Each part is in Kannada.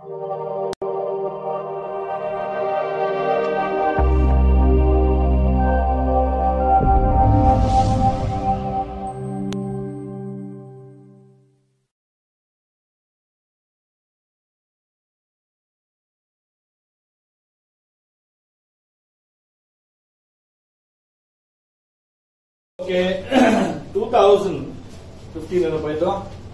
ಓಕೆ ಟೂ ತೌಸಂಡ್ ಫಿಫ್ಟೀನ್ ಏನಪ್ಪ ಇದು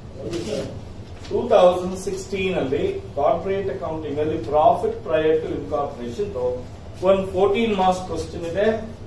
ಟೂ ತೌಸಂಡ್ ಸಿಕ್ಸ್ಟೀನ್ ಅಲ್ಲಿ ಕಾರ್ಪೊರೇಟ್ ಅಕೌಂಟಿಂಗ್ ಅಲ್ಲಿ ಪ್ರಾಫಿಟ್ ಪ್ರಯರ್ ಟು ಇನ್ಕಾರ್ಪೊರೇಷನ್ ಒಂದು ಫೋರ್ಟೀನ್ ಮಾರ್ಕ್ಸ್ ಕ್ವಶನ್ ಇದೆ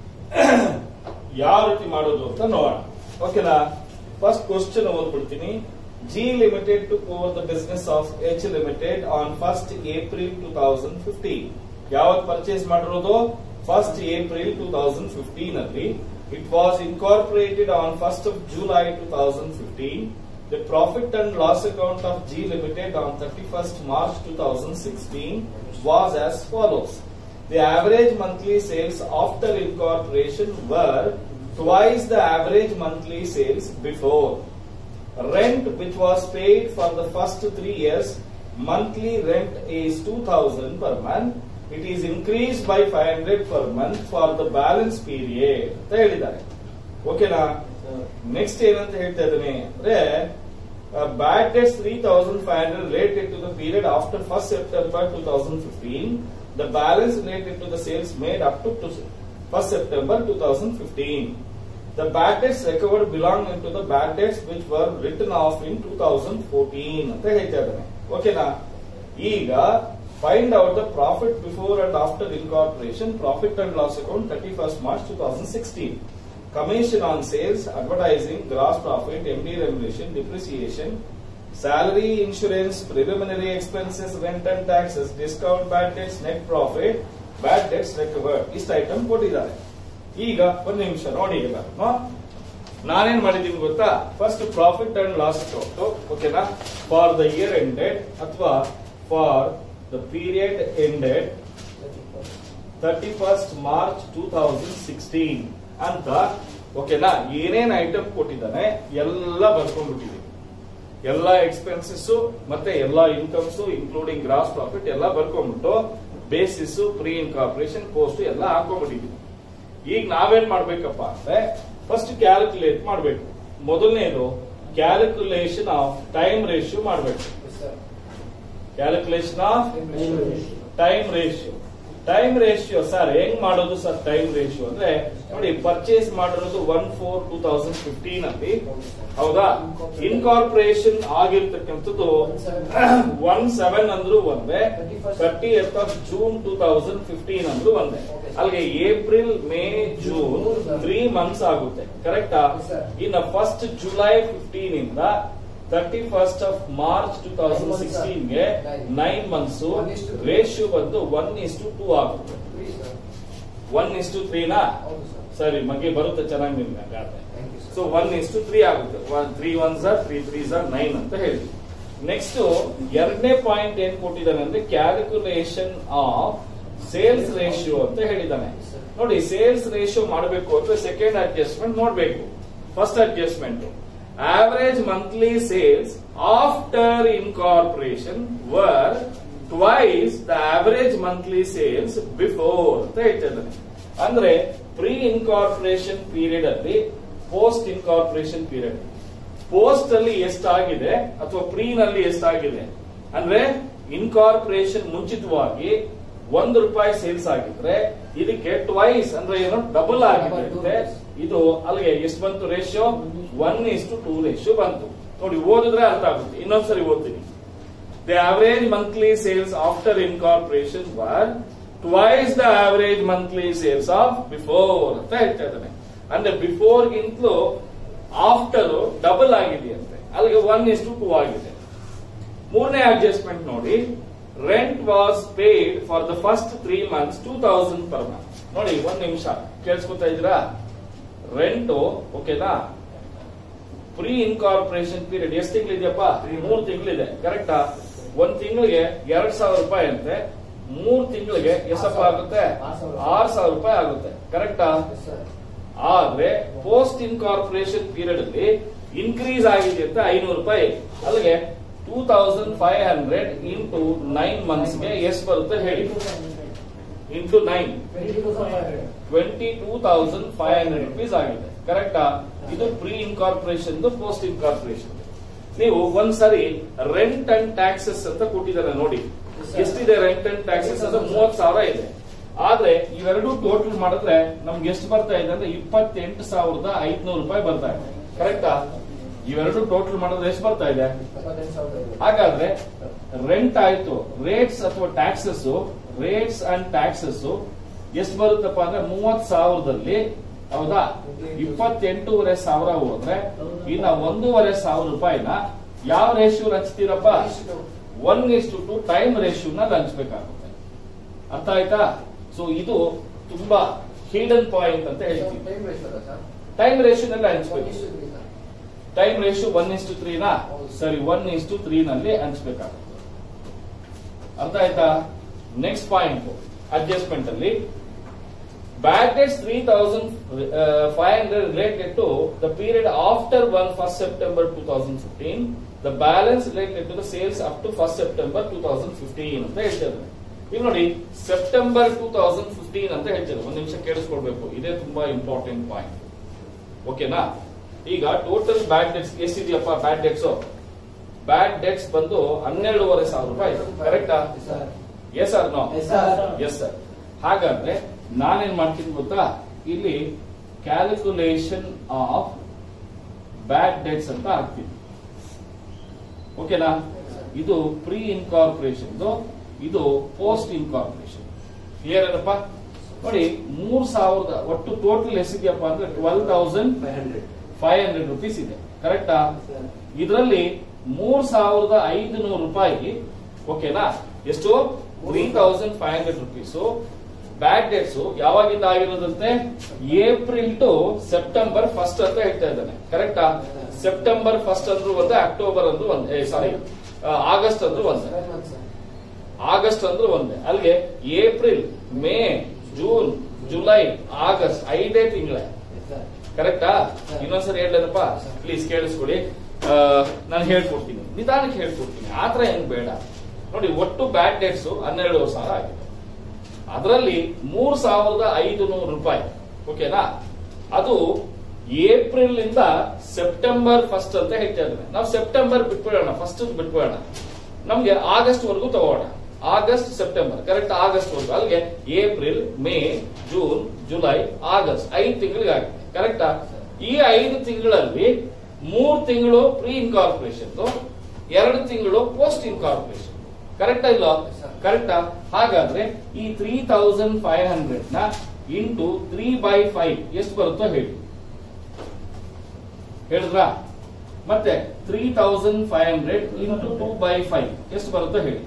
ಯಾವ ರೀತಿ ಮಾಡೋದು ಅಂತ ನೋಡೋಣ ಓಕೆನಾ ಫಸ್ಟ್ ಕ್ವಶನ್ ಓದ್ಬಿಡ್ತೀನಿ G limited to over the business of H limited on first April two thousand fifteen ಯಾವತ್ ಪರ್ಚೇಸ್ ಮಾಡಿರೋದು first April two thousand fifteen ಅಲ್ಲಿ it was incorporated on first of July two thousand fifteen The profit and loss account of G Limited on 31st March 2016 was as follows. The average monthly sales after incorporation were twice the average monthly sales before. Rent which was paid for the first three years, monthly rent is 2000 per month. It is increased by 500 per month for the balance period. ಅಂತ ಹೇಳಿದ್ದಾರೆ ಓಕೆನಾ ನೆಕ್ಸ್ಟ್ ಏನಂತ ಹೇಳ್ತಾ ಇದ್ದಾನೆ ಅಂದ್ರೆ bad debts three thousand five hundred related to the period after first September two thousand fifteen the balance related to the sales made up to first September two thousand fifteen The bad debts recovered belong into the bad debts which were written off in 2014 ಅಂತ ಹೇಳ್ತಾ ಇದ್ದಾನೆ ಓಕೆನಾ ಈಗ find out the profit before and after incorporation profit and loss account thirty first March two thousand sixteen commission on sales advertising gross profit MD remuneration depreciation salary insurance preliminary expenses rent and taxes discount bad debts net profit bad debts recovered ಇಷ್ಟು ಐಟಮ್ ಕೊಟ್ಟಿದ್ದಾರೆ ಈಗ ಒಂದು ನಿಮಿಷ ನೋಡಿ ಈಗ ನಾನೇನ್ ಮಾಡಿದೀನಿ ಗೊತ್ತಾ first profit and loss account ಓಕೆನಾ ಫಾರ್ ದ ಇಯರ್ ಎಂಡೆಡ್ ಅಥವಾ for the period ended thirty first March two thousand sixteen ಅಂತ ಓಕೆನಾ ಏನೇನ್ ಐಟಮ್ ಕೊಟ್ಟಿದ್ದಾನೆ ಎಲ್ಲ ಬರ್ಕೊಂಡ್ಬಿಟ್ಟಿದೀವಿ ಎಲ್ಲ ಎಕ್ಸ್ಪೆನ್ಸಸ್ ಮತ್ತೆ ಎಲ್ಲ ಇನ್ಕಮ್ಸ್ ಇನ್ಕ್ಲೂಡಿಂಗ್ ಗ್ರಾಸ್ ಪ್ರಾಫಿಟ್ ಎಲ್ಲ ಬರ್ಕೊಂಡ್ಬಿಟ್ಟು ಬೇಸಿಸ್ ಪ್ರೀ ಇನ್ಕಾರ್ಪೊರೇಷನ್ ಪೋಸ್ಟ್ ಎಲ್ಲ ಹಾಕೊಂಡ್ಬಿಟ್ಟಿದೀವಿ ಈಗ ನಾವೇನ್ ಮಾಡ್ಬೇಕಪ್ಪ ಅಂದ್ರೆ ಫಸ್ಟ್ ಕ್ಯಾಲ್ಕುಲೇಟ್ ಮಾಡ್ಬೇಕು ಮೊದಲನೇದು ಕ್ಯಾಲ್ಕುಲೇಷನ್ ಆಫ್ ಟೈಮ್ ರೇಷಿಯೋ ಮಾಡ್ಬೇಕು calculation of time ratio time ratio sir ಹೆಂಗ್ ಮಾಡೋದು ಸರ್ ಟೈಮ್ ರೇಷಿಯೋ ಅಂದ್ರೆ ನೋಡಿ ಪರ್ಚೇಸ್ ಮಾಡಿರೋದು one four two thousand fifteen ಅಲ್ಲಿ ಹೌದಾ ಇನ್ಕಾರ್ಪೊರೇಷನ್ ಆಗಿರ್ತಕ್ಕಂಥದ್ದು ಒನ್ ಸೆವೆನ್ ಅಂದ್ರೂ ಒಂದೇ thirtieth of June two thousand fifteen ಅಂದ್ರೂ ಒಂದೇ ಅಲ್ಲಿಗೆ April May June three months ಆಗುತ್ತೆ ಕರೆಕ್ಟಾ ಇನ್ನು ಫಸ್ಟ್ ಜುಲೈ ಫಿಫ್ಟೀನ್ ಇಂದ thirty first of March two thousand sixteen ಗೆ ನೈನ್ ಮಂತ್ಸ್ ರೇಷಿಯೋ ಬಂದು ಒನ್ ಇಸ್ ಟು ಟೂ ಆಗುತ್ತೆ ಒನ್ ಇಸ್ ಟು ತ್ರೀನಾ ಸರಿ ಬಗ್ಗೆ ಬರುತ್ತೆ ಚೆನ್ನಾಗಿ ನಿಮ್ಗೆ ಗಾತೆ so one is to three ಆಗುತ್ತೆ ತ್ರೀ ಒನ್ ಝಾರ್ ತ್ರೀ ತ್ರೀ ಝಾರ್ ನೈನ್ ಅಂತ ಹೇಳಿ ನೆಕ್ಸ್ಟ್ ಎರಡನೇ ಪಾಯಿಂಟ್ ಏನ್ ಕೊಟ್ಟಿದ್ದಾನೆ ಅಂದ್ರೆ ಕ್ಯಾಲ್ಕುಲೇಷನ್ ಆಫ್ ಸೇಲ್ಸ್ ರೇಷಿಯೋ ಅಂತ ಹೇಳಿದ್ದಾನೆ ನೋಡಿ ಸೇಲ್ಸ್ ರೇಷಿಯೋ ಮಾಡಬೇಕು ಅಂದ್ರೆ ಸೆಕೆಂಡ್ ಅಡ್ಜಸ್ಟ್ಮೆಂಟ್ ನೋಡ್ಬೇಕು first adjustment average monthly sales after incorporation was twice the average monthly sales before ಅಂತ ಹೇಳ್ತಾ ಇದ್ದಾನೆ ಅಂದ್ರೆ ಪ್ರೀ ಇನ್ಕಾರ್ಪೊರೇಷನ್ ಪೀರಿಯಡ್ ಅಲ್ಲಿ ಪೋಸ್ಟ್ ಇನ್ಕಾರ್ಪೊರೇಷನ್ ಪೀರಿಯಡ್ ಪೋಸ್ಟ್ ಅಲ್ಲಿ ಎಷ್ಟಾಗಿದೆ ಅಥವಾ ಪ್ರೀ ನಲ್ಲಿ ಎಷ್ಟಾಗಿದೆ ಅಂದ್ರೆ ಇನ್ಕಾರ್ಪೊರೇಷನ್ ಮುಂಚಿತವಾಗಿ ಒಂದು ರೂಪಾಯಿ ಸೇಲ್ಸ್ ಆಗಿದ್ರೆ ಇದಕ್ಕೆ ಟ್ವೈಸ್ ಅಂದ್ರೆ ಏನು ಡಬಲ್ ಆಗಿದೆ ಇದು ಅಲ್ಲಿಗೆ ಎಷ್ಟು ಬಂತು ratio one is to two ratio ಬಂತು ನೋಡಿ ಓದಿದ್ರೆ ಅರ್ಥ ಆಗುತ್ತೆ ಇನ್ನೊಂದ್ಸರಿ ಓದ್ತೀನಿ the average monthly sales after incorporation was twice the average monthly sales of before ಅಂತ ಹೇಳ್ತಾ ಇದ್ದಾನೆ ಅಂದ್ರೆ ಬಿಫೋರ್ ಗಿಂತಲೂ ಆಫ್ಟರ್ ಡಬಲ್ ಆಗಿದೆಯಂತೆ ಅಲ್ಲಿಗೆ ಒನ್ ಇಸ್ ಟು ಟೂ ಆಗಿದೆ ಮೂರನೇ ಅಡ್ಜಸ್ಟ್ಮೆಂಟ್ ನೋಡಿ rent was paid for the first three months two thousand per month ನೋಡಿ ಒಂದ್ ನಿಮಿಷ ಕೇಳಿಸ್ಕೊತಾ ಇದ್ದೀರಾ ರೆಂಟ್ ಓಕೆನಾ ಪ್ರೀ ಇನ್ಕಾರ್ಪೊರೇಷನ್ ಪೀರಿಯಡ್ ಎಷ್ಟು ತಿಂಗಳಿದೆಯಪ್ಪ ಮೂರು ತಿಂಗಳಿದೆ ಕರೆಕ್ಟಾ ಒಂದ್ ತಿಂಗಳಿಗೆ ಎರಡ್ ಸಾವಿರ ರೂಪಾಯಿ ಅಂತೆ ಮೂರ್ ತಿಂಗಳಿಗೆ ಎಷ್ಟಪ್ಪ ಆಗುತ್ತೆ ಆರ್ ಸಾವಿರ ರೂಪಾಯಿ ಆಗುತ್ತೆ ಕರೆಕ್ಟಾ ಆದ್ರೆ ಪೋಸ್ಟ್ ಇನ್ಕಾರ್ಪೊರೇಷನ್ ಪೀರಿಯಡ್ ಅಲ್ಲಿ ಇನ್ಕ್ರೀಸ್ ಆಗಿದೆ ಅಂತ ಐನೂರು ರೂಪಾಯಿ ಅಲ್ಲಿಗೆ two thousand five hundred into nine ಮಂತ್ಸ್ಗೆ ಎಷ್ಟು ಬರುತ್ತೆ ಹೇಳಿ into nine twenty two thousand five hundred rupees ಆಗಿದೆ ಕರೆಕ್ಟಾ ಇದು ಪ್ರೀ ಇನ್ಕಾರ್ಪೊರೇಷನ್ ಪೋಸ್ಟ್ ಇನ್ಕಾರ್ಪೊರೇಷನ್ ನೀವು ಒಂದ್ಸರಿ ರೆಂಟ್ ಅಂಡ್ ಟ್ಯಾಕ್ಸಸ್ ಅಂತ ಕೊಟ್ಟಿದ್ದಾರೆ ನೋಡಿ ಎಷ್ಟಿದೆ ರೆಂಟ್ ಅಂಡ್ ಟ್ಯಾಕ್ಸಸ್ ಅಂದ್ರೆ ಮೂವತ್ ಸಾವಿರ ಇದೆ ಆದ್ರೆ ಇವೆರಡು ಟೋಟಲ್ ಮಾಡಿದ್ರೆ ನಮ್ಗೆ ಎಷ್ಟು ಬರ್ತಾ ಇದೆ ಅಂದ್ರೆ ಇಪ್ಪತ್ತೆಂಟು ಸಾವಿರದ ಐದ್ನೂರು ರೂಪಾಯಿ ಬರ್ತಾ ಇದೆ ಕರೆಕ್ಟಾ ಇವೆರಡು ಟೋಟಲ್ ಮಾಡಿದ್ರೆ ಎಷ್ಟು ಬರ್ತಾ ಇದೆ ಹಾಗಾದ್ರೆ ರೆಂಟ್ ಆಯ್ತು ರೇಟ್ಸ್ ಅಥವಾ ಟ್ಯಾಕ್ಸಸ್ ರೇಟ್ಸ್ ಅಂಡ್ ಟ್ಯಾಕ್ಸಸ್ ಎಷ್ಟು ಬರುತ್ತಪ್ಪ ಅಂದ್ರೆ ಮೂವತ್ ಸಾವಿರದಲ್ಲಿ ಹೌದಾ ಇಪ್ಪತ್ತೆಂಟೂವರೆ ಸಾವಿರ ಹೋದ್ರೆ ಇನ್ನ ಒಂದೂವರೆ ಸಾವಿರ ರೂಪಾಯಿನ ಯಾವ ರೇಷಿಯೋ ಹಂಚ್ತೀರಪ್ಪ ಒನ್ ಇಷ್ಟು ಟು ಟೈಮ್ ರೇಷಿಯೋನ ಹಂಚ್ಬೇಕಾಗುತ್ತೆ ಅರ್ಥ ಆಯ್ತಾ ಸೊ ಇದು ತುಂಬಾ ಹಿಡನ್ ಪಾಯಿಂಟ್ ಅಂತ ಹೇಳ್ತೀವಿ ಟೈಮ್ ರೇಷಿಯೋನಲ್ಲಿ ಹಂಚ್ಬೇಕು ಟೈಮ್ ರೇಷಿಯೋ ಒನ್ ಇಸ್ಟು ತ್ರೀನಾ ಸರಿ ಒನ್ ಇಸ್ಟು ತ್ರೀ ನಲ್ಲಿ ಹಂಚ್ಬೇಕಾಗುತ್ತೆ ಅರ್ಥ ಆಯ್ತಾ ನೆಕ್ಸ್ಟ್ ಪಾಯಿಂಟ್ ಅಡ್ಜಸ್ಟ್ಮೆಂಟ್ ಅಲ್ಲಿ bad debts three thousand five hundred related to the period after one first September two thousand fifteen the balance related to the sales up to first September two thousand fifteen ಅಂತ ಹೇಳ್ತಿದ್ದಾರೆ ಈಗ ನೋಡಿ ಸೆಪ್ಟೆಂಬರ್ ಟೂ ತೌಸಂಡ್ ಫಿಫ್ಟೀನ್ ಅಂತ ಹೇಳ್ತಿದ್ದಾರೆ ಒಂದ್ ನಿಮಿಷ ಕೇಳಿಸ್ಕೊಳ್ಬೇಕು ಇದೇ ತುಂಬಾ ಇಂಪಾರ್ಟೆಂಟ್ ಪಾಯಿಂಟ್ ಓಕೆನಾ ಈಗ ಟೋಟಲ್ ಬ್ಯಾಡ್ ಡೆಟ್ಸ್ ಎಷ್ಟಿದೆಯಪ್ಪ ಬ್ಯಾಡ್ ಡೆಟ್ಸ್ ಬ್ಯಾಡ್ ಡೆಟ್ಸ್ ಬಂದು ಹನ್ನೆರಡೂವರೆ ಸಾವಿರ ರೂಪಾಯಿ ಕರೆಕ್ಟಾ yes or no yes sir ಹಾಗಾದ್ರೆ ನಾನೇನ್ ಮಾಡ್ತೀನಿ ಗೊತ್ತಾ ಇಲ್ಲಿ ಕ್ಯಾಲ್ಕುಲೇಷನ್ ಆಫ್ ಬ್ಯಾಡ್ ಡೆಟ್ಸ್ ಅಂತ ಹಾಕ್ತೀನಿ ಓಕೆನಾ ಇದು ಪ್ರೀ ಇನ್ಕಾರ್ಪೊರೇಷನ್ ಇದು ಪೋಸ್ಟ್ ಇನ್ಕಾರ್ಪೊರೇಷನ್ ಕ್ಲಿಯರ್ ಏನಪ್ಪ ನೋಡಿ ಮೂರ್ ಸಾವಿರದ ಒಟ್ಟು ಟೋಟಲ್ ಎಷ್ಟಿದೆಯಪ್ಪ ಅಂದ್ರೆ twelve thousand five hundred rupees ಇದೆ ಕರೆಕ್ಟಾ ಇದರಲ್ಲಿ ಮೂರ್ ಸಾವಿರದ ಐದುನೂರು ರೂಪಾಯಿ ಓಕೆನಾ ಎಷ್ಟು three thousand five hundred rupees bad debts ಯಾವಾಗಿಂದ ಆಗಿರೋದಂತೆ ಏಪ್ರಿಲ್ ಟು ಸೆಪ್ಟೆಂಬರ್ ಫಸ್ಟ್ ಅಂತ ಹೇಳ್ತಾ ಇದ್ದಾನೆ ಕರೆಕ್ಟಾ ಸೆಪ್ಟೆಂಬರ್ ಫಸ್ಟ್ ಅಂದ್ರೂ ಒಂದೇ ಅಕ್ಟೋಬರ್ ಅಂದ್ರೂ ಒಂದೇ ಸಾರಿ ಆಗಸ್ಟ್ ಅಂದ್ರೂ ಒಂದೇ ಆಗಸ್ಟ್ ಅಂದ್ರೂ ಒಂದೇ ಅಲ್ಲಿಗೆ April May June July August ಐದೇ ತಿಂಗಳೇ ಕರೆಕ್ಟಾ ಇನ್ನೊಂದ್ಸರಿ ಹೇಳಪ್ಪ ಪ್ಲೀಸ್ ಕೇಳಿಸ್ಕೊಡಿ ನಾನು ಹೇಳ್ಕೊಡ್ತೀನಿ ನಿಧಾನಕ್ಕೆ ಹೇಳ್ಕೊಡ್ತೀನಿ ಆತರ ಏನ್ ಬೇಡ ನೋಡಿ ಒಟ್ಟು ಬ್ಯಾಡ್ ಡೇಟ್ಸ್ ಹನ್ನೆರಡು ಸಾವಿರ ಆಗಿದೆ ಅದರಲ್ಲಿ ಮೂರ್ ಸಾವಿರದ ಐದು ನೂರು ರೂಪಾಯಿ ಓಕೆನಾ ಅದು ಏಪ್ರಿಲ್ ಇಂದ ಸೆಪ್ಟೆಂಬರ್ ಫಸ್ಟ್ ಅಂತ ಹೇಳ್ತಾ ಇದ್ದಾರೆ ನಾವು ಸೆಪ್ಟೆಂಬರ್ ಬಿಟ್ಬಿಡೋಣ ಫಸ್ಟ್ ಬಿಟ್ಬಿಡೋಣ ನಮ್ಗೆ ಆಗಸ್ಟ್ ವರೆಗೂ ತಗೋಣ ಆಗಸ್ಟ್ ಸೆಪ್ಟೆಂಬರ್ ಕರೆಕ್ಟ್ ಆಗಸ್ಟ್ ವರೆಗೂ ಅಲ್ಲಿಗೆ April May June July August ಐದು ತಿಂಗಳಿಗಾಗಿದೆ ಕರೆಕ್ಟಾ ಈ ಐದು ತಿಂಗಳಲ್ಲಿ ಮೂರ್ ತಿಂಗಳು ಪ್ರೀ ಇನ್ಕಾರ್ಪೊರೇಷನ್ ಎರಡು ತಿಂಗಳು ಪೋಸ್ಟ್ ಇನ್ಕಾರ್ಪೊರೇಷನ್ ಕರೆಕ್ಟಾ ಇಲ್ಲ ಕರೆಕ್ಟಾ ಹಾಗಾದ್ರೆ ಈ ತ್ರೀ ತೌಸಂಡ್ ಫೈವ್ ಹಂಡ್ರೆಡ್ ನ ಇಂಟು ತ್ರೀ ಬೈ ಫೈವ್ ಎಷ್ಟು ಬರುತ್ತೋ ಹೇಳಿ ಹೇಳಿದ್ರಾ ಮತ್ತೆ three thousand five hundred into two by five ಎಷ್ಟು ಬರುತ್ತೋ ಹೇಳಿ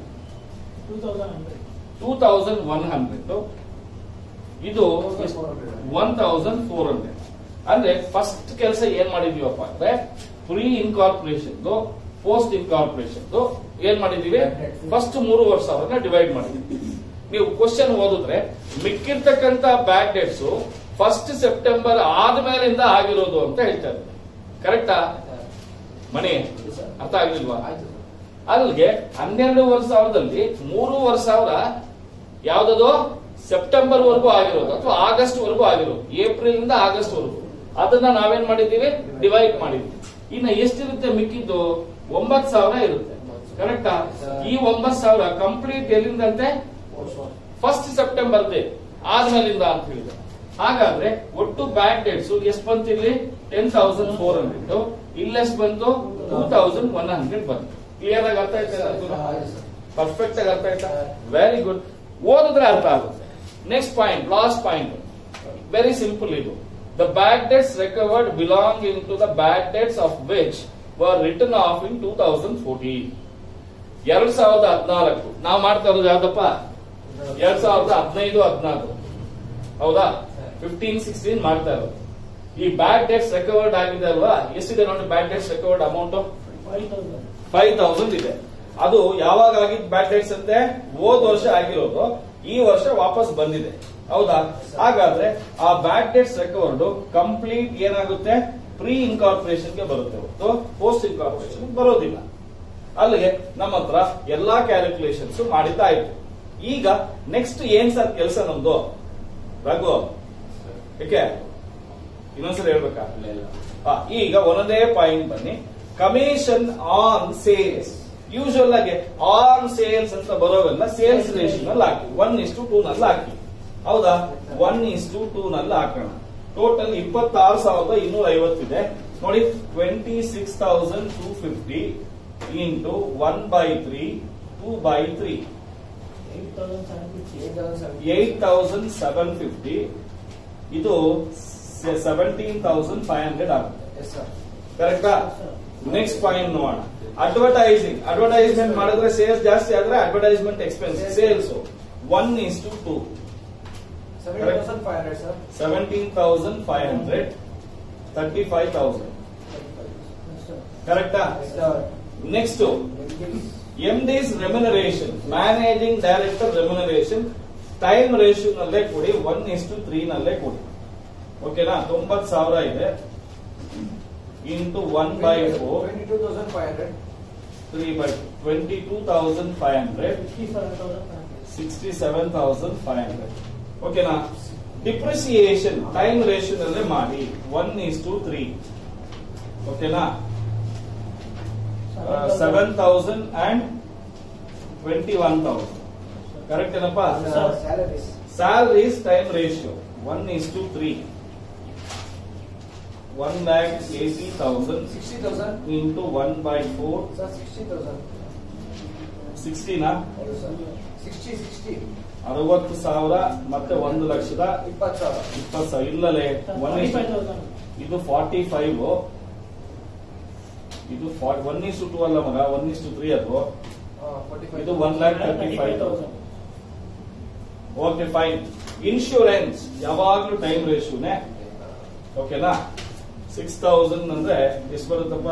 ಟೂ ತೌಸಂಡ್ ಒನ್ ಹಂಡ್ರೆಡ್ ಇದು ಒನ್ ತೌಸಂಡ್ ಫೋರ್ ಹಂಡ್ರೆಡ್ ಅಂದ್ರೆ ಫಸ್ಟ್ ಕೆಲಸ ಏನ್ ಮಾಡಿದೀವಪ್ಪ ಅಂದ್ರೆ ಪ್ರೀ ಇನ್ಕಾರ್ಪೊರೇಷನ್ ಪೋಸ್ಟ್ ಇನ್ಕಾರ್ಪೊರೇಷನ್ ಏನ್ ಮಾಡಿದೀವಿ ಫಸ್ಟ್ ಮೂರುವರೆ ಸಾವಿರನ ಡಿವೈಡ್ ಮಾಡಿದೀವಿ ನೀವು ಕ್ವಶನ್ ಓದಿದ್ರೆ ಮಿಕ್ಕಿರ್ತಕ್ಕಂತ ಬ್ಯಾಕ್ ಡೇಟ್ಸ್ ಫಸ್ಟ್ ಸೆಪ್ಟೆಂಬರ್ ಆದ್ಮೇಲಿಂದ ಆಗಿರೋದು ಅಂತ ಹೇಳ್ತಾ ಇದ್ದಾರೆ ಕರೆಕ್ಟಾ ಮಣಿ ಅರ್ಥ ಆಗ್ಲಿಲ್ವಾ ಅಲ್ಲಿಗೆ ಹನ್ನೆರಡೂವರೆ ಸಾವಿರದಲ್ಲಿ ಮೂರುವರೆ ಸಾವಿರ ಯಾವ್ದದು ಸೆಪ್ಟೆಂಬರ್ ವರೆಗೂ ಆಗಿರೋದು ಅಥವಾ ಆಗಸ್ಟ್ ವರೆಗೂ ಆಗಿರೋದು ಏಪ್ರಿಲ್ ಇಂದ ಆಗಸ್ಟ್ ವರೆಗೂ ಅದನ್ನ ನಾವೇನ್ ಮಾಡಿದ್ದೀವಿ ಡಿವೈಡ್ ಮಾಡಿದ್ವಿ ಇನ್ನು ಎಷ್ಟಿರುತ್ತೆ ಮಿಕ್ಕಿದ್ದು ಒಂಬತ್ ಸಾವಿರ ಇರುತ್ತೆ ಕರೆಕ್ಟಾ ಈ ಒಂಬತ್ ಸಾವಿರ ಕಂಪ್ಲೀಟ್ ಎಲ್ಲಿಂದಂತೆ ಫಸ್ಟ್ ಸೆಪ್ಟೆಂಬರ್ ದೇ ಆದ್ಮೇಲಿಂದ ಅಂತ ಹೇಳಿದ್ರೆ ಹಾಗಾದ್ರೆ ಒಟ್ಟು ಬ್ಯಾಕ್ ಡೇಟ್ಸ್ ಎಷ್ಟು ಬಂತು ಇಲ್ಲಿ ಟೆನ್ ತೌಸಂಡ್ ಫೋರ್ ಹಂಡ್ರೆಡ್ ಇಲ್ಲೆಷ್ಟು ಬಂತು ಟೂ ತೌಸಂಡ್ ಒನ್ ಹಂಡ್ರೆಡ್ ಬಂತು ಕ್ಲಿಯರ್ ಆಗಿ ಅರ್ಥ ಆಯ್ತಾ ಪರ್ಫೆಕ್ಟ್ ಆಗಿ ಅರ್ಥ ಆಯ್ತಾ ವೆರಿ ಗುಡ್ ಓದಿದ್ರೆ ಅರ್ಥ ಆಗುತ್ತೆ next point last point very simple ಇದು the bad debts recovered belonging to the bad debts of which were written off in two thousand fourteen ಎರಡ್ ಸಾವಿರದ ಹದಿನಾಲ್ಕು ನಾವು ಮಾಡ್ತಾ ಇರೋದು ಯಾವ್ದಪ್ಪ ಎರಡ್ ಸಾವಿರದ ಹದಿನೈದು ಹದಿನಾಲ್ಕು ಹೌದಾ ಫಿಫ್ಟೀನ್ ಸಿಕ್ಸ್ಟೀನ್ ಮಾಡ್ತಾ ಇರೋದು ಈ ಬ್ಯಾಡ್ ಡೇಟ್ಸ್ ರಿಕವರ್ಡ್ ಆಗಿದೆ ಅಲ್ವಾ ಎಷ್ಟಿದೆ ನೋಡಿ bad debts recovered amount five thousand ಇದೆ ಅದು ಯಾವಾಗ ಆಗಿದ್ ಬ್ಯಾಡ್ ಡೇಟ್ಸ್ ಅಂತೆ ಹೋದ್ ವರ್ಷ ಆಗಿರೋದು ಈ ವರ್ಷ ವಾಪಸ್ ಬಂದಿದೆ ಹೌದಾ ಹಾಗಾದ್ರೆ ಆ ಬ್ಯಾಡ್ ಡೇಟ್ಸ್ ರಿಕವರ್ಡ್ ಕಂಪ್ಲೀಟ್ ಏನಾಗುತ್ತೆ ಪ್ರೀ ಇನ್ಕಾರ್ಪೊರೇಷನ್ ಗೆ ಬರುತ್ತೆ ಹೊರತು ಪೋಸ್ಟ್ ಇನ್ಕಾರ್ಪೊರೇಷನ್ ಬರೋದಿಲ್ಲ ಅಲ್ಲಿಗೆ ನಮ್ಮ ಹತ್ರ ಎಲ್ಲಾ ಕ್ಯಾಲ್ಕುಲೇಷನ್ಸ್ ಮಾಡಿದ್ದಾಯ್ತು ಈಗ ನೆಕ್ಸ್ಟ್ ಏನ್ ಸರ್ ಕೆಲಸ ನಮ್ದು ರಘು ಏಕೆ ಇನ್ನೊಂದ್ಸರಿ ಹೇಳ್ಬೇಕಾ ಹಾ, ಈಗ ಒಂದೊಂದೇ ಪಾಯಿಂಟ್ ಬನ್ನಿ ಕಮಿಷನ್ ಆನ್ ಸೇಲ್ಸ್ ಯೂಶುವಲ್ ಆಗಿ ಆನ್ ಸೇಲ್ಸ್ ಅಂತ ಬರೋವೆಲ್ಲ ಸೇಲ್ಸ್ ರೇಷಿಯೋನಲ್ಲಿ ಹಾಕಿ ಒನ್ ಇಸ್ ಟು ಟೂ ನಲ್ಲಿ ಹಾಕಿ ಹೌದಾ ಒನ್ ಇಸ್ ಟು ಟೂ ನಲ್ಲಿ ಹಾಕೋಣ ಟೋಟಲ್ ಇಪ್ಪತ್ತಾರು ಸಾವಿರದ ಇನ್ನೂರ ಐವತ್ತಿದೆ ನೋಡಿ twenty six thousand two fifty into one by three two by three eight thousand seven fifty ಇದು ಸೆವೆಂಟೀನ್ ತೌಸಂಡ್ ಫೈವ್ ಹಂಡ್ರೆಡ್ ಆಗುತ್ತೆ ಕರೆಕ್ಟಾ ನೆಕ್ಸ್ಟ್ ಪಾಯಿಂಟ್ ನೋಡೋಣ ಅಡ್ವರ್ಟೈಸಿಂಗ್ ಅಡ್ವರ್ಟೈಸ್ಮೆಂಟ್ ಮಾಡಿದ್ರೆ ಸೇಲ್ಸ್ ಜಾಸ್ತಿ ಆದ್ರೆ advertisement expense sales one is to two seventeen thousand five hundred thirty five thousand ಕರೆಕ್ಟಾ next M D's remuneration managing director remuneration time ratio ನಲ್ಲೇ ಕೊಡಿ ಒನ್ ಇಸ್ ಟು ತ್ರೀ ನಲ್ಲೇ ಕೊಡಿ ಓಕೆನಾ ತೊಂಬತ್ ಸಾವಿರ ಇದೆ into one by four three by twenty two thousand five hundred sixty seven thousand five hundred ಓಕೆನಾ ಡಿಪ್ರಿಸಿಯೇಷನ್ ಟೈಮ್ ರೇಷನ್ ಅಲ್ಲೇ ಮಾಡಿ ಒನ್ ಇಸ್ ಟು ತ್ರೀ ಓಕೆನಾ seven thousand and twenty one thousand correct ಏನಪ್ಪ salaries time ratio one is to three one lakh eighty thousand into one by four ಸಿಕ್ಸ್ಟಿನಾ ಅರವತ್ತು ಸಾವಿರ ಮತ್ತೆ ಒಂದು ಲಕ್ಷದ ಇಪ್ಪತ್ತು ಸಾವಿರ ಇಪ್ಪತ್ತು ಸಾವಿರ ಇಲ್ಲಲೇ ಒನ್ ಇದು ಫಾರ್ಟಿ ಫೈವ್ ಇದು ಒನ್ ಇಸ್ ಟು ಟೂ ಅಲ್ಲ ಮಗ ಒನ್ ಇಸ್ ಟು ತ್ರೀ ಅದು ಇದು one lakh thirty five okay fine insurance ಯಾವಾಗ್ಲೂ ಟೈಮ್ ರೇಷಿಯೋನೆ ಓಕೆನಾ ಸಿಕ್ಸ್ ತೌಸಂಡ್ ಅಂದ್ರೆ ಎಷ್ಟು ಬರುತ್ತಪ್ಪ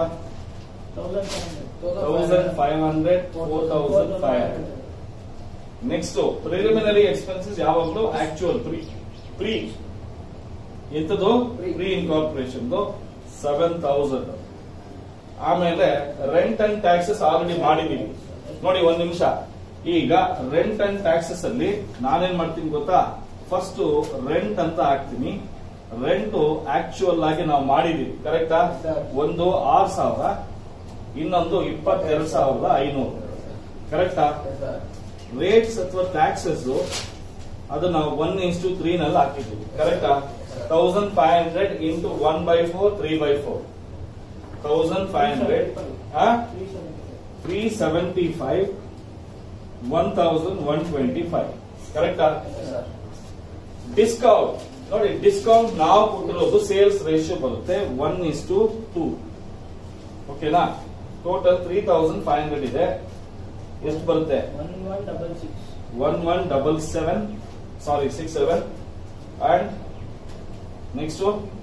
thousand five hundred four thousand five hundred next preliminary expenses ಯಾವಾಗಲೂ ಆಕ್ಚುಯಲ್ ಪ್ರೀ ಪ್ರೀ ಎಂತದು Pre. Pre incorporation seven thousand ಆಮೇಲೆ ರೆಂಟ್ ಅಂಡ್ ಟ್ಯಾಕ್ಸಸ್ ಆಲ್ರೆಡಿ ಮಾಡಿದೀವಿ ನೋಡಿ ಒಂದ್ ನಿಮಿಷ ಈಗ ರೆಂಟ್ ಅಂಡ್ ಟ್ಯಾಕ್ಸಸ್ ಅಲ್ಲಿ ನಾನೇನ್ ಮಾಡ್ತೀನಿ ಗೊತ್ತಾ ಫಸ್ಟ್ ರೆಂಟ್ ಅಂತ ಹಾಕ್ತೀನಿ ರೆಂಟ್ ಆಕ್ಚುಯಲ್ ಆಗಿ ನಾವು ಮಾಡಿದೀವಿ ಕರೆಕ್ಟಾ Sir. ಒಂದು ಆರ್ ಸಾವಿರ ಇನ್ನೊಂದು ಇಪ್ಪತ್ತೆರಡು ಸಾವಿರದ ಐನೂರು ಕರೆಕ್ಟಾ ರೇಟ್ಸ್ ಅಥವಾ ಟ್ಯಾಕ್ಸಸ್ ಅದು ನಾವು ಒನ್ ಇಸ್ ಟು ತ್ರೀ ನಲ್ಲಿ ಹಾಕಿದ್ದೀವಿ ಕರೆಕ್ಟಾ thousand five hundred into one by four three by four thousand five hundred three seventy five one thousand one twenty five ಕರೆಕ್ಟಾ ಡಿಸ್ಕೌಂಟ್ ನೋಡಿ ಡಿಸ್ಕೌಂಟ್ ನಾವು ಕೊಟ್ಟಿರೋದು ಸೇಲ್ಸ್ ರೇಷಿಯೋ ಬರುತ್ತೆ ಒನ್ ಇಸ್ ಟು ಟೂ ಓಕೆನಾ total three thousand five hundred ಇದೆ ಎಷ್ಟು ಬರುತ್ತೆ one one double seven sorry six seven and next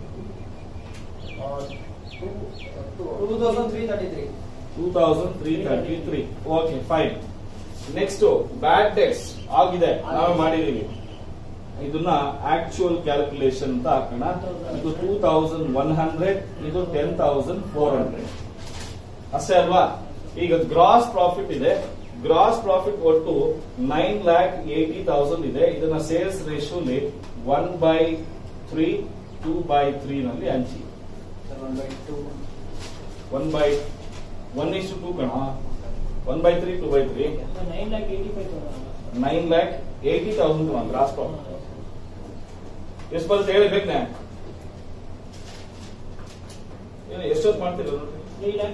two thousand three thirty three two thousand three thirty three okay fine next bad debts ಆಗಿದೆ ನಾವು ಮಾಡಿದೀವಿ ಇದನ್ನ ಆಕ್ಚುಯಲ್ ಕ್ಯಾಲ್ಕುಲೇಷನ್ ಅಂತ ಹಾಕೋಣ ಇದು ಟೂ ತೌಸಂಡ್ ಒನ್ ಹಂಡ್ರೆಡ್ ಇದು ಟೆನ್ ತೌಸಂಡ್ ಫೋರ್ ಹಂಡ್ರೆಡ್ ಅಷ್ಟೇ ಅಲ್ವಾ ಈಗ ಗ್ರಾಸ್ ಪ್ರಾಫಿಟ್ ಇದೆ ಗ್ರಾಸ್ ಪ್ರಾಫಿಟ್ ಒಟ್ಟು ನೈನ್ ಲ್ಯಾಕ್ ಏಟಿ ತೌಸಂಡ್ ಇದೆ ಇದನ್ನ ಸೇಲ್ಸ್ ರೇಷಿಯೋಲಿ one by three two by three ನಲ್ಲಿ ಹಂಚಿ one by two one by one is to two ಕಣ one by three two by three nine lakh eighty thousand gross profit ಎಷ್ಟು ಬರುತ್ತೆ ಹೇಳಿ ಬೇಕನೆ ಎಷ್ಟೊತ್ತು ಮಾಡ್ತೀರ three lakh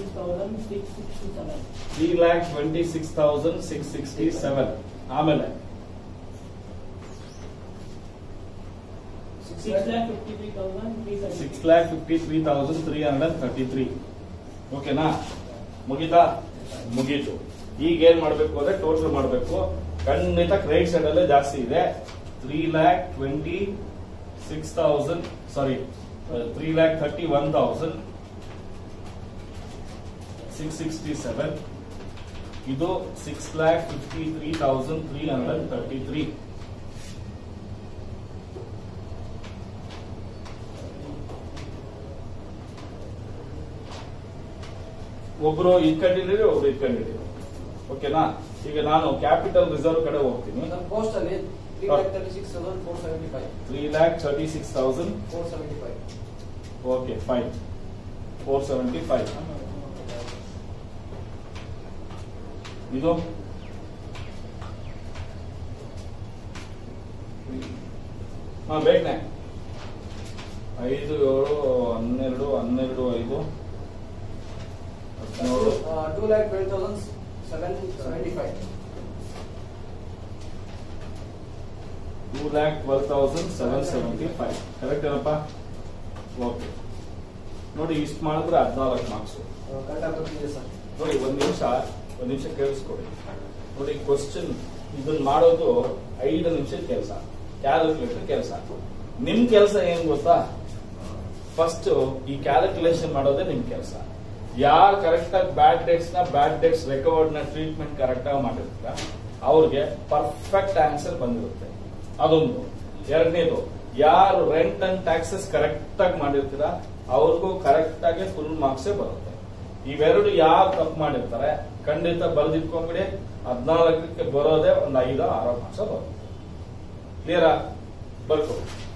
twenty six thousand six sixty seven ಆಮೇಲೆ six lakh fifty three thousand three hundred thirty three ಓಕೆನಾ ಮುಗಿತಾ ಮುಗೀತು ಈಗ ಏನ್ ಮಾಡ್ಬೇಕು ಅಂದ್ರೆ ಟೋಟಲ್ ಮಾಡ್ಬೇಕು ಖಂಡಿತ ಕ್ರೆಡಿಟ್ ಸೈಡ್ ಅಲ್ಲೇ ಜಾಸ್ತಿ ಇದೆ three lakh twenty six thousand sorry three lakh thirty one thousand six sixty seven ಇದು six lakh fifty three thousand three hundred thirty three ಒಬ್ರು ಇದ್ ಕಂಡಿದ್ದೀರಿ ಒಬ್ರು ಇದ್ ಕಂಡಿದ್ದೀರಿ ಓಕೆನಾ ಈಗ ನಾನು ಕ್ಯಾಪಿಟಲ್ ರಿಸರ್ವ್ ಕಡೆ ಹೋಗ್ತೀನಿ ಸರ್ ಪೋಸ್ಟ್ ಅಲ್ಲಿ ತ್ರೀ ಹಾ. Lakh thirty six thousand four seventy five three lakh thirty six thousand four seventy five okay fine four seventy five ಇದು ಹಾ ಬೇಗನೆ ಐದು ಏಳು ಹನ್ನೆರಡು ಹನ್ನೆರಡು ಐದು ಹದಿನೇಳು two lakh twelve thousand seven seventy five two lakh twelve thousand seven seventy five correct ಏನಪ್ಪ ಓಕೆ ನೋಡಿ ಇಷ್ಟು ಮಾಡಿದ್ರೆ ಹದಿನಾಲ್ಕು ಮಾರ್ಕ್ಸ್ ಕರೆಕ್ಟಾಗಿ ಬರ್ತಿದೆ ಸರ್ ನೋಡಿ ಒಂದ್ ನಿಮಿಷ ಒಂದ್ ನಿಮಿಷ ಕೇಳಿಸ್ಕೊಡಿ ನೋಡಿ ಕ್ವಶನ್ ಇದನ್ನ ಮಾಡೋದು ಐದು ನಿಮಿಷದ ಕೆಲಸ ಕ್ಯಾಲ್ಕುಲೇಟರ್ ಕೆಲಸ ನಿಮ್ ಕೆಲಸ ಏನ್ ಗೊತ್ತಾ ಫಸ್ಟ್ ಈ ಕ್ಯಾಲ್ಕುಲೇಷನ್ ಮಾಡೋದೇ ನಿಮ್ ಕೆಲಸ ಯಾರು ಕರೆಕ್ಟ್ ಆಗಿ ಬ್ಯಾಡ್ ಡೇಟ್ಸ್ ನ ಬ್ಯಾಡ್ ಡೇಟ್ಸ್ ರೆಕವರ್ಡ್ ನ ಟ್ರೀಟ್ಮೆಂಟ್ ಕರೆಕ್ಟ್ ಆಗಿ ಮಾಡಿರ್ತೀರ ಅವ್ರಿಗೆ ಪರ್ಫೆಕ್ಟ್ ಆನ್ಸರ್ ಬಂದಿರುತ್ತೆ ಅದೊಂದು ಎರಡನೇದು ಯಾರು ರೆಂಟ್ ಅಂಡ್ ಟ್ಯಾಕ್ಸಸ್ ಕರೆಕ್ಟ್ ಆಗಿ ಮಾಡಿರ್ತೀರ ಅವ್ರಿಗೂ ಕರೆಕ್ಟ್ ಆಗಿ ಫುಲ್ ಮಾರ್ಕ್ಸೇ ಬರುತ್ತೆ ಇವೆರಡು ಯಾರು ತಪ್ಪು ಮಾಡಿರ್ತಾರೆ ಖಂಡಿತ ಬರೆದಿಟ್ಕೊಂಡ್ಬಿಡಿ ಹದಿನಾಲ್ಕಕ್ಕೆ ಬರೋದೇ ಒಂದು ಐದು ಆರು ಮಾರ್ಕ್ಸ್ ಬರುತ್ತೆ ಕ್ಲಿಯರಾ ಬರ್ಕೊ